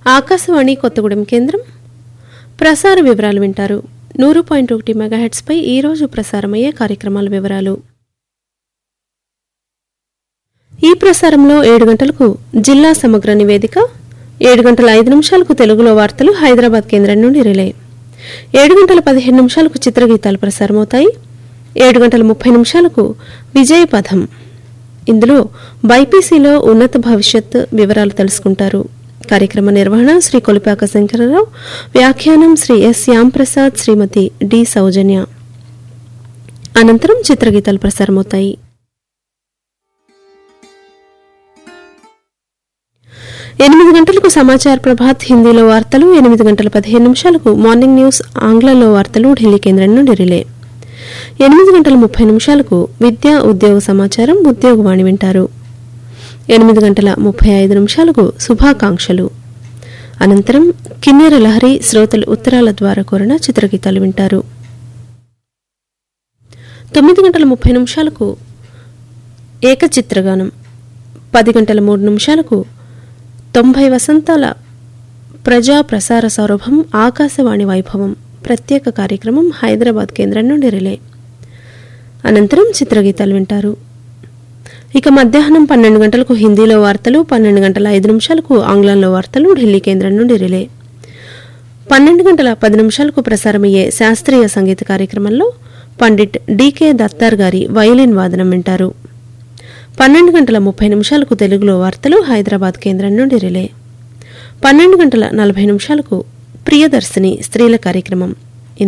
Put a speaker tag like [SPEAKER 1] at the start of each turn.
[SPEAKER 1] ఆకాశవాణి కొత్తగూడెం కేంద్రం ప్రసార వివరాలు వింటారు నూరు పాయింట్ ఒకటి మెగాహెట్స్పై ఈరోజు ప్రసారమయ్యే కార్యక్రమాల వివరాలు ఈ ప్రసారంలో ఏడు గంటలకు జిల్లా సమగ్ర నివేదిక ఏడు గంటల ఐదు నిమిషాలకు తెలుగులో వార్తలు హైదరాబాద్ కేంద్రం నుండి రిలే ఏడు గంటల పదిహేను నిమిషాలకు చిత్రగీతాలు ప్రసారమవుతాయి ఏడు గంటల ముప్పై నిమిషాలకు విజయపథం ఇందులో బైపీసీలో ఉన్నత భవిష్యత్ వివరాలు తెలుసుకుంటారు కార్యక్రమ నిర్వహణ శ్రీ కొలిపాక శంకరరావు వ్యాఖ్యానం శ్రీ ఎస్ శ్యాంప్రసాద్ శ్రీమతి డి సౌజన్య అనంతరం చిత్రగీతాలు ప్రసారమవుతాయి ఎనిమిది గంటలకు సమాచార ప్రభాత్ హిందీలో వార్తలు ఎనిమిది గంటల పదిహేను నిమిషాలకు మార్నింగ్ న్యూస్ ఆంగ్లంలో వార్తలు ఢిల్లీ కేంద్రం నుండి రిలే ఎనిమిది గంటల ముప్పై నిమిషాలకు విద్యా ఉద్యోగ సమాచారం ఉద్యోగవాణి వింటారు ఎనిమిది గంటల ముప్పై ఐదు నిమిషాలకు శుభాకాంక్షలు అనంతరం కిన్నెర లహరి శ్రోతలు ఉత్తరాల ద్వారా కోరిన చిత్రగీతాలు వింటారు తొమ్మిది గంటల ముప్పై నిమిషాలకు ఏకచిత్రగానం పది గంటల మూడు నిమిషాలకు తొంభై వసంతాల ప్రజా ప్రసార సౌరభం ఆకాశవాణి వైభవం ప్రత్యేక కార్యక్రమం హైదరాబాద్ కేంద్రం నుండి రిలే అనంతరం చిత్రగీతాలు వింటారు ఇక మధ్యాహ్నం పన్నెండు గంటలకు హిందీలో వార్తలు పన్నెండు గంటల ఐదు నిమిషాలకు ఆంగ్లంలో వార్తలు ఢిల్లీ కేంద్రం నుండి రిలే పన్నెండు గంటల పది నిమిషాలకు ప్రసారమయ్యే శాస్త్రీయ సంగీత కార్యక్రమంలో పండిట్ డీకే దత్తార్ గారి వయలిన్ వాదనం వింటారు పన్నెండు గంటల ముప్పై నిమిషాలకు తెలుగులో వార్తలు హైదరాబాద్ కేంద్రం నుండి రిలే పన్నెండు గంటల నలభై నిమిషాలకు ప్రియదర్శిని స్త్రీల కార్యక్రమం